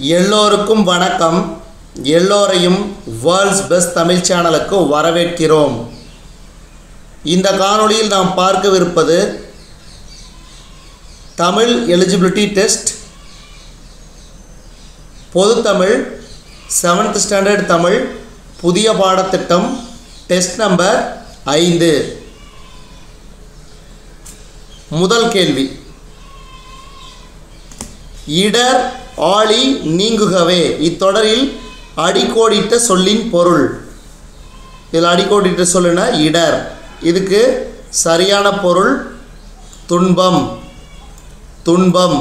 எல்லோருக்கும் வணக்கம் எல்லோரையும் வேர்ல்ட்ஸ் பெஸ்ட் தமிழ் சேனலுக்கு வரவேற்கிறோம் இந்த காணொளியில் நாம் பார்க்கவிருப்பது தமிழ் எலிஜிபிலிட்டி டெஸ்ட் பொதுத்தமிழ் செவன்த் ஸ்டாண்டர்ட் தமிழ் புதிய பாடத்திட்டம் டெஸ்ட் நம்பர் ஐந்து முதல் கேள்வி இடர் ஆழி நீங்குகவே இத்தொடரில் அடிக்கோடிட்ட சொல்லின் பொருள் இதில் அடிக்கோடிட்ட சொல்லுனா இடர் இதுக்கு சரியான பொருள் துன்பம் துன்பம்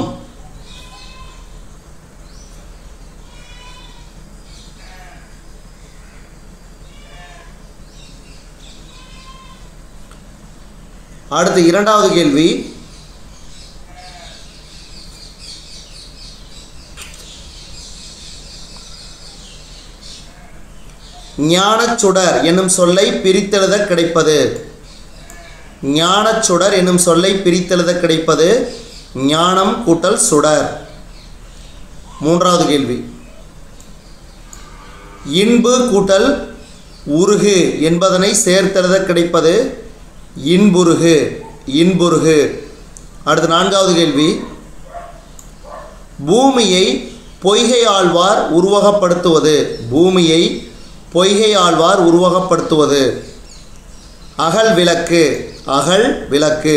அடுத்து இரண்டாவது கேள்வி ஞானச்சுடர் என்னும் சொல்லை பிரித்தெழுத கிடைப்பது ஞானச்சுடர் என்னும் சொல்லை பிரித்தெழுத கிடைப்பது ஞானம் கூட்டல் சுடர் மூன்றாவது கேள்வி இன்பு கூட்டல் உருகு என்பதனை சேர்த்தெழுத கிடைப்பது இன்புருகு இன்புருகு அடுத்து நான்காவது கேள்வி பூமியை பொய்கை ஆழ்வார் உருவகப்படுத்துவது பூமியை பொய்கை ஆழ்வார் உருவகப்படுத்துவது அகல் விளக்கு அகல் விளக்கு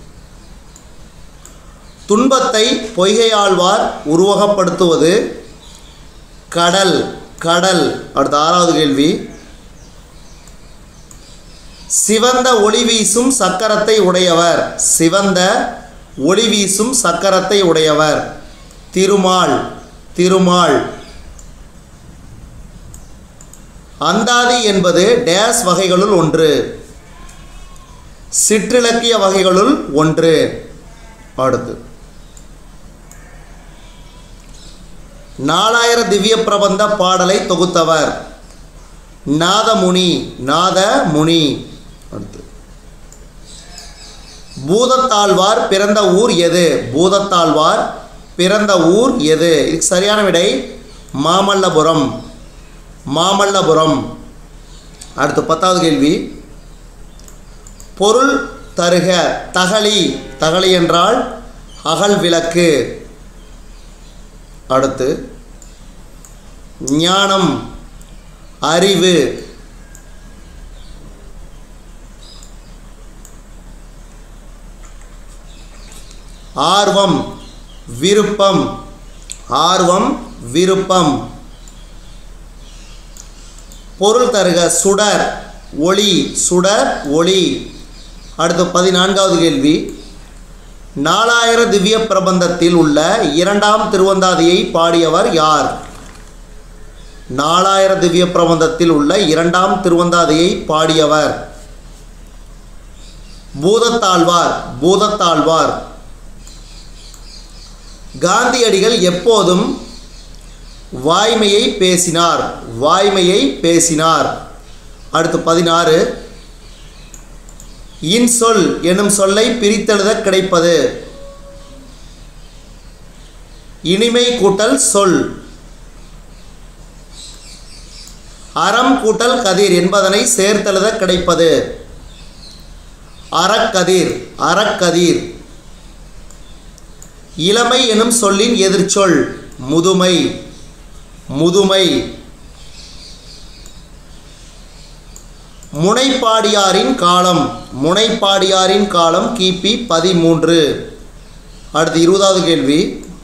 துன்பத்தை பொய்கை ஆழ்வார் உருவகப்படுத்துவது கடல் கடல் அடுத்த ஆறாவது கேள்வி சிவந்த ஒளி வீசும் சக்கரத்தை உடையவர் சிவந்த ஒளி வீசும் சக்கரத்தை உடையவர் திருமால் திருமால் அந்தாதி என்பது டேஸ் வகைகளுள் ஒன்று சிற்றிலக்கிய வகைகளுள் ஒன்று அடுத்து நாலாயிர திவ்ய பிரபந்த பாடலை தொகுத்தவர் நாதமுனி நாதமுனி அடுத்து பூதத்தாழ்வார் பிறந்த ஊர் எது பூதத்தாழ்வார் பிறந்த ஊர் எது இதுக்கு சரியான விடை மாமல்லபுரம் மாமல்லபுரம் அடுத்து பத்தாவது கேள்வி பொருள் தருக தகழி தகழி என்றால் அகல் விளக்கு அடுத்து ஞானம் அறிவு ஆர்வம் விருப்பம் ஆர்வம் விருப்பம் பொருள் தருக சுடர் ஒளி சுடர் ஒளி அடுத்து பதினான்காவது கேள்வி நாலாயிர திவ்ய பிரபந்தத்தில் உள்ள இரண்டாம் திருவந்தாதியை பாடியவர் யார் நாலாயிர திவ்ய பிரபந்தத்தில் உள்ள இரண்டாம் திருவந்தாதியை பாடியவர் பூதத்தாழ்வார் பூதத்தாழ்வார் காந்தியடிகள் எப்போதும் வாய்மையை பேசினார் வாய்மையை பேசினார் அடுத்து பதினாறு இன்சொல் எனும் சொல்லை பிரித்தெழுத கிடைப்பது இனிமை கூட்டல் சொல் அறம் கூட்டல் கதிர் என்பதனை சேர்த்தெழுத கிடைப்பது அறக்கதிர் அறக்கதிர் இளமை எனும் சொல்லின் எதிர்ச்சொல் முதுமை முதுமை முனைப்பாடியாரின் காலம் முனைப்பாடியாரின் காலம் கிபி பதிமூன்று அடுத்து இருபதாவது கேள்வி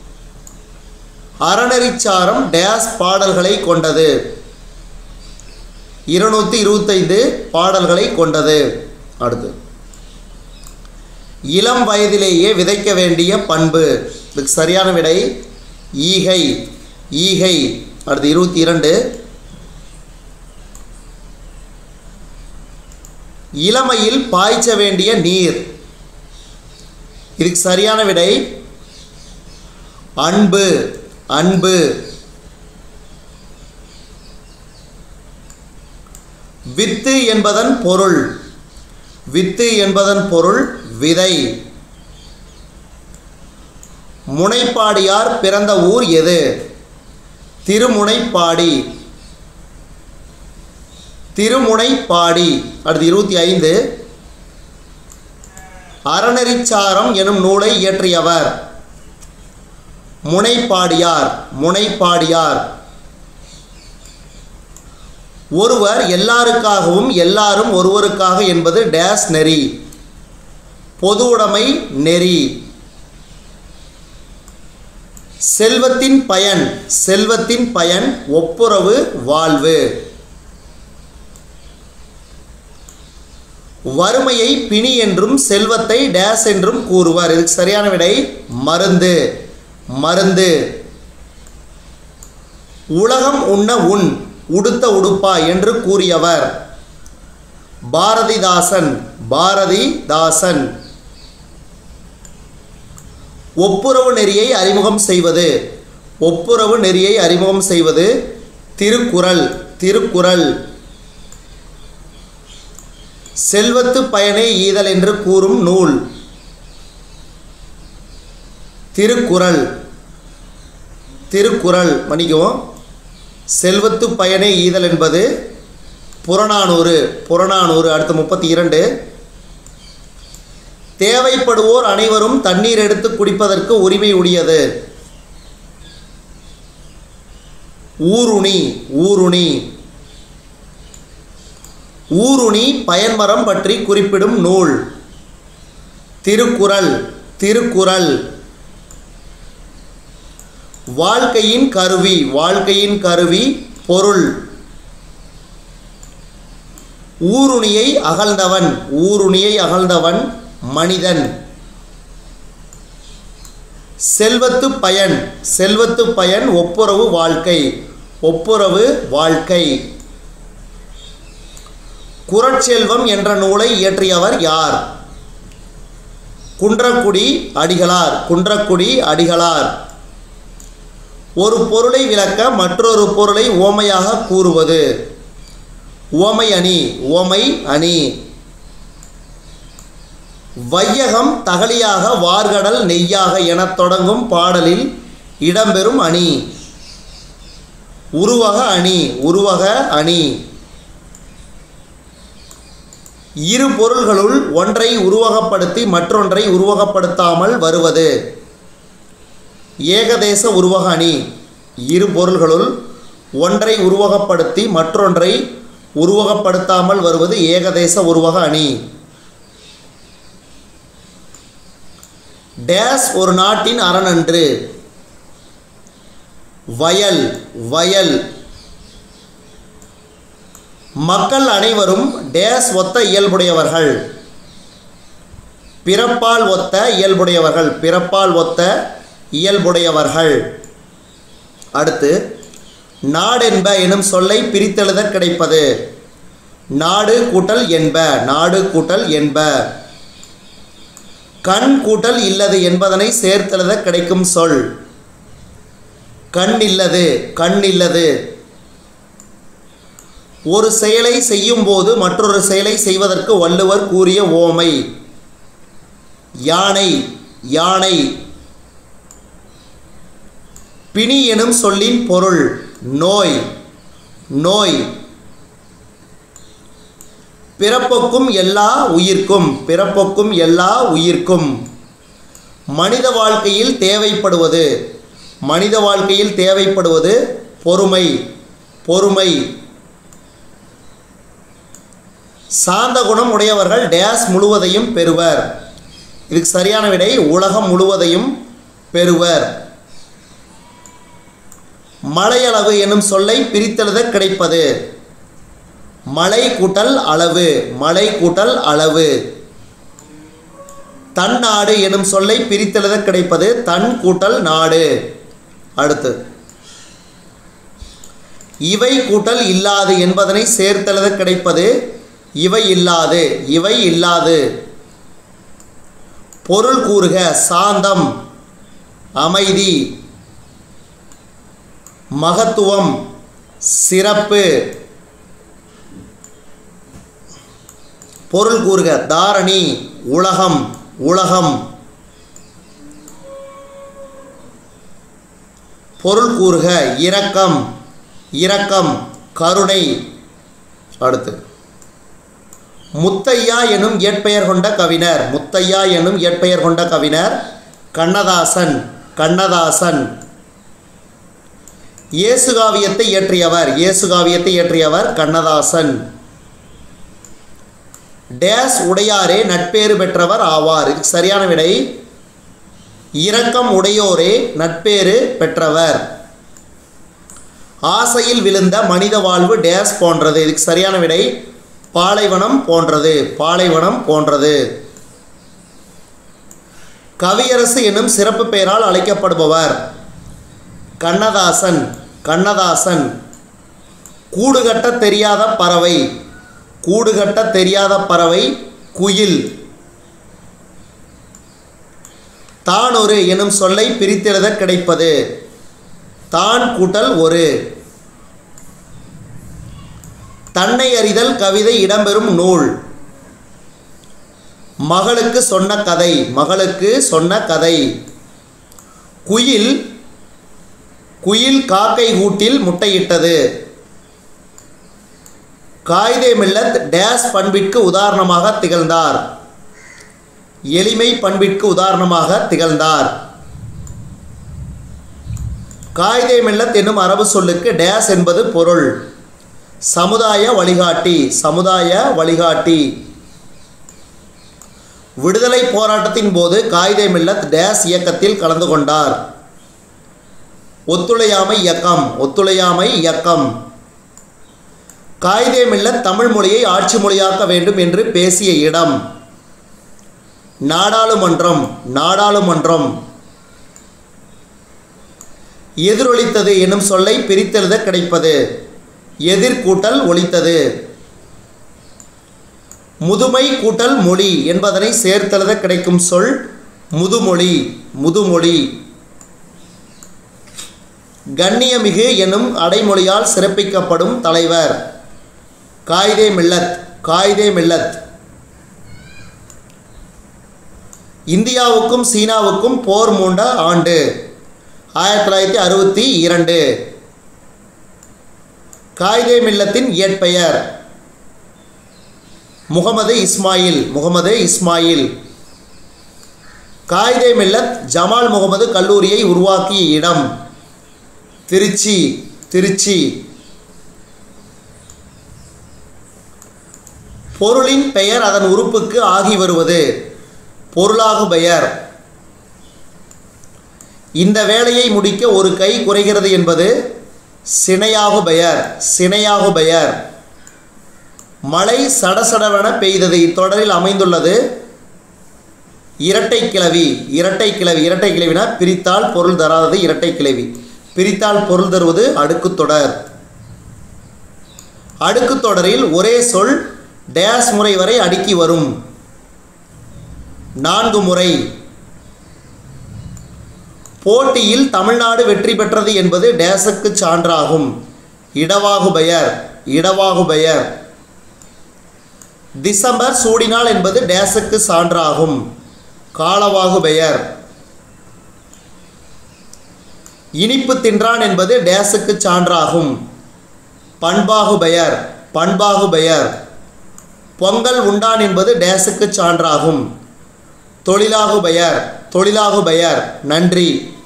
அறநெறிச்சாரம் டேஸ் பாடல்களை கொண்டது இருநூற்றி இருபத்தைந்து பாடல்களை கொண்டது அடுத்து இளம் வயதிலேயே விதைக்க வேண்டிய பண்பு இதுக்கு சரியான விடை ஈகை ஈகை அடுத்து இருபத்தி இரண்டு இளமையில் பாய்ச்ச வேண்டிய நீர் இதுக்கு சரியான விடை அன்பு அன்பு வித்து என்பதன் பொருள் வித்து என்பதன் பொருள் விதை முனைப்பாடியார் பிறந்த ஊர் எது திருமுனைப்பாடி திருமுனைப்பாடி அடுத்து இருபத்தி ஐந்து அறநெறிச்சாரம் எனும் நூலை இயற்றியவர் முனைப்பாடியார் முனைப்பாடியார் ஒருவர் எல்லாருக்காகவும் எல்லாரும் ஒருவருக்காக என்பது டேஸ் நெறி பொதுவுடைமை நெறி செல்வத்தின் பயன் செல்வத்தின் பயன் ஒப்புரவு வாழ்வு வறுமையை பிணி என்றும் செல்வத்தை டேஸ் என்றும் கூறுவர் இதுக்கு சரியான விடை மருந்து மருந்து உலகம் உண்ண உண் உடுத்த உடுப்பா என்று கூறியவர் பாரதிதாசன் பாரதிதாசன் ஒப்புரவு நெறியை அறிமுகம் செய்வது ஒப்புரவு நெறியை அறிமுகம் செய்வது திருக்குறள் திருக்குறள் செல்வத்து பயனே ஈதல் என்று கூறும் நூல் திருக்குறள் திருக்குறள் மன்னிக்கவும் செல்வத்து பயனே ஈதல் என்பது புறநானூறு புறநானூறு அடுத்து முப்பத்தி இரண்டு தேவைப்படுவோர் அனைவரும் தண்ணீர் எடுத்து குடிப்பதற்கு உரிமை உடையது ஊருணி ஊருணி ஊருணி பயன்மரம் பற்றி குறிப்பிடும் நூல் திருக்குறள் திருக்குறள் வாழ்க்கையின் கருவி வாழ்க்கையின் கருவி பொருள் ஊருணியை அகழ்ந்தவன் ஊருணியை அகழ்ந்தவன் மனிதன் செல்வத்து பயன் செல்வத்து பயன் ஒப்புரவு வாழ்க்கை ஒப்புரவு வாழ்க்கை குறட்செல்வம் என்ற நூலை இயற்றியவர் யார் குன்றக்குடி அடிகளார் குன்றக்குடி அடிகளார் ஒரு பொருளை விளக்க மற்றொரு பொருளை ஓமையாக கூறுவது ஓமை அணி ஓமை அணி வையகம் தகலியாக வார்கடல் நெய்யாக எனத் தொடங்கும் பாடலில் இடம்பெறும் அணி உருவக அணி உருவக அணி இரு பொருள்களுள் ஒன்றை உருவகப்படுத்தி மற்றொன்றை உருவகப்படுத்தாமல் வருவது ஏகதேச உருவக அணி இரு பொருள்களுள் ஒன்றை உருவகப்படுத்தி மற்றொன்றை உருவகப்படுத்தாமல் வருவது ஏகதேச உருவக அணி டேஸ் ஒரு நாட்டின் அரணன்று வயல் வயல் மக்கள் அனைவரும் டேஸ் ஒத்த இயல்புடையவர்கள் பிறப்பால் ஒத்த இயல்புடையவர்கள் பிறப்பால் ஒத்த இயல்புடையவர்கள் அடுத்து நாடென்ப எனும் சொல்லை பிரித்தெழுத கிடைப்பது நாடு கூட்டல் என்ப நாடு கூட்டல் என்ப கண் கூட்டல் இல்லது என்பதனை சேர்த்தெழுத கிடைக்கும் சொல் கண் இல்லது கண் இல்லது ஒரு செயலை செய்யும்போது மற்றொரு செயலை செய்வதற்கு வள்ளுவர் கூறிய ஓமை யானை யானை பிணி எனும் சொல்லின் பொருள் நோய் நோய் பிறப்புக்கும் எல்லா உயிர்க்கும் பிறப்புக்கும் எல்லா உயிர்க்கும் மனித வாழ்க்கையில் தேவைப்படுவது மனித வாழ்க்கையில் தேவைப்படுவது பொறுமை பொறுமை சாந்த குணம் உடையவர்கள் டேஸ் முழுவதையும் பெறுவர் இதுக்கு சரியான விடை உலகம் முழுவதையும் பெறுவர் மலையளவு எனும் சொல்லை பிரித்தெழுத கிடைப்பது மலை கூட்டல் அளவு மலை கூட்டல் அளவு தன் நாடு எனும் சொல்லை பிரித்தெழுத கிடைப்பது தன் கூட்டல் நாடு அடுத்து இவை கூட்டல் இல்லாது என்பதனை சேர்த்தெழுத கிடைப்பது இவை இல்லாது இவை இல்லாது பொருள் கூறுக சாந்தம் அமைதி மகத்துவம் சிறப்பு பொருள் கூறுக தாரணி உலகம் உலகம் பொருள் கூறுக இரக்கம் இரக்கம் கருணை அடுத்து முத்தையா எனும் இயற்பெயர் கொண்ட கவிஞர் முத்தையா எனும் இயற்பெயர் கொண்ட கவிஞர் கண்ணதாசன் கண்ணதாசன் இயேசுகாவியத்தை இயற்றியவர் இயேசுகாவியத்தை இயற்றியவர் கண்ணதாசன் டேஸ் உடையாரே நட்பேறு பெற்றவர் ஆவார் இதுக்கு சரியான விடை இரக்கம் உடையோரே நட்பேறு பெற்றவர் ஆசையில் விழுந்த மனித வாழ்வு டேஸ் போன்றது இதுக்கு சரியான விடை பாலைவனம் போன்றது பாலைவனம் போன்றது கவியரசு என்னும் சிறப்பு பெயரால் அழைக்கப்படுபவர் கண்ணதாசன் கண்ணதாசன் கூடுகட்ட தெரியாத பறவை கூடுகட்ட தெரியாத பறவை குயில் தான் ஒரு எனும் சொல்லை பிரித்தெழுத கிடைப்பது தான் கூட்டல் ஒரு தன்னை அறிதல் கவிதை இடம்பெறும் நூல் மகளுக்கு சொன்ன கதை மகளுக்கு சொன்ன கதை குயில் குயில் காக்கை கூட்டில் முட்டையிட்டது காயிதே மில்லத் டேஸ் பண்பிற்கு உதாரணமாக திகழ்ந்தார் எளிமை பண்பிற்கு உதாரணமாக திகழ்ந்தார் காயிதே மில்லத் என்னும் அரபு சொல்லுக்கு டேஸ் என்பது பொருள் சமுதாய வழிகாட்டி சமுதாய வழிகாட்டி விடுதலை போராட்டத்தின் போது காயிதே மில்லத் டேஸ் இயக்கத்தில் கலந்து கொண்டார் ஒத்துழையாமை இயக்கம் ஒத்துழையாமை இயக்கம் காயிதே மில்லத் தமிழ் மொழியை ஆட்சி மொழியாக்க வேண்டும் என்று பேசிய இடம் நாடாளுமன்றம் நாடாளுமன்றம் எதிரொலித்தது என்னும் சொல்லை பிரித்தெழுத கிடைப்பது எதிர்கூட்டல் ஒலித்தது முதுமை கூட்டல் மொழி என்பதனை சேர்த்தெழுத கிடைக்கும் சொல் முதுமொழி முதுமொழி கண்ணியமிகு எனும் அடைமொழியால் சிறப்பிக்கப்படும் தலைவர் காயிதே மில்லத் காயிதே மில்லத் இந்தியாவுக்கும் சீனாவுக்கும் போர் மூண்ட ஆண்டு ஆயிரத்தி தொள்ளாயிரத்தி அறுபத்தி இரண்டு காயிதே மில்லத்தின் இயற்பெயர் முகமது இஸ்மாயில் முகமது இஸ்மாயில் காயிதே மில்லத் ஜமால் முகமது கல்லூரியை உருவாக்கிய இடம் திருச்சி திருச்சி பொருளின் பெயர் அதன் உறுப்புக்கு ஆகி வருவது பொருளாகு பெயர் இந்த வேலையை முடிக்க ஒரு கை குறைகிறது என்பது சினையாகு பெயர் சினையாகு பெயர் மழை சடசடவென பெய்தது இத்தொடரில் அமைந்துள்ளது இரட்டை கிளவி இரட்டை கிளவி இரட்டை கிளவினா பிரித்தால் பொருள் தராதது இரட்டை கிளவி பிரித்தால் பொருள் தருவது அடுக்குத் தொடர் அடுக்குத் தொடரில் ஒரே சொல் டேஸ் முறை வரை அடுக்கி வரும் நான்கு முறை போட்டியில் தமிழ்நாடு வெற்றி பெற்றது என்பது டேஸுக்கு சான்றாகும் இடவாகு பெயர் இடவாகு பெயர் டிசம்பர் சூடினாள் என்பது டேஸுக்கு சான்றாகும் காலவாகு பெயர் இனிப்பு தின்றான் என்பது டேஸுக்கு சான்றாகும் பண்பாகு பெயர் பண்பாகு பெயர் பொங்கல் உண்டான் என்பது டேஸுக்கு சான்றாகும் தொழிலாகு பெயர் தொழிலாகு பெயர் நன்றி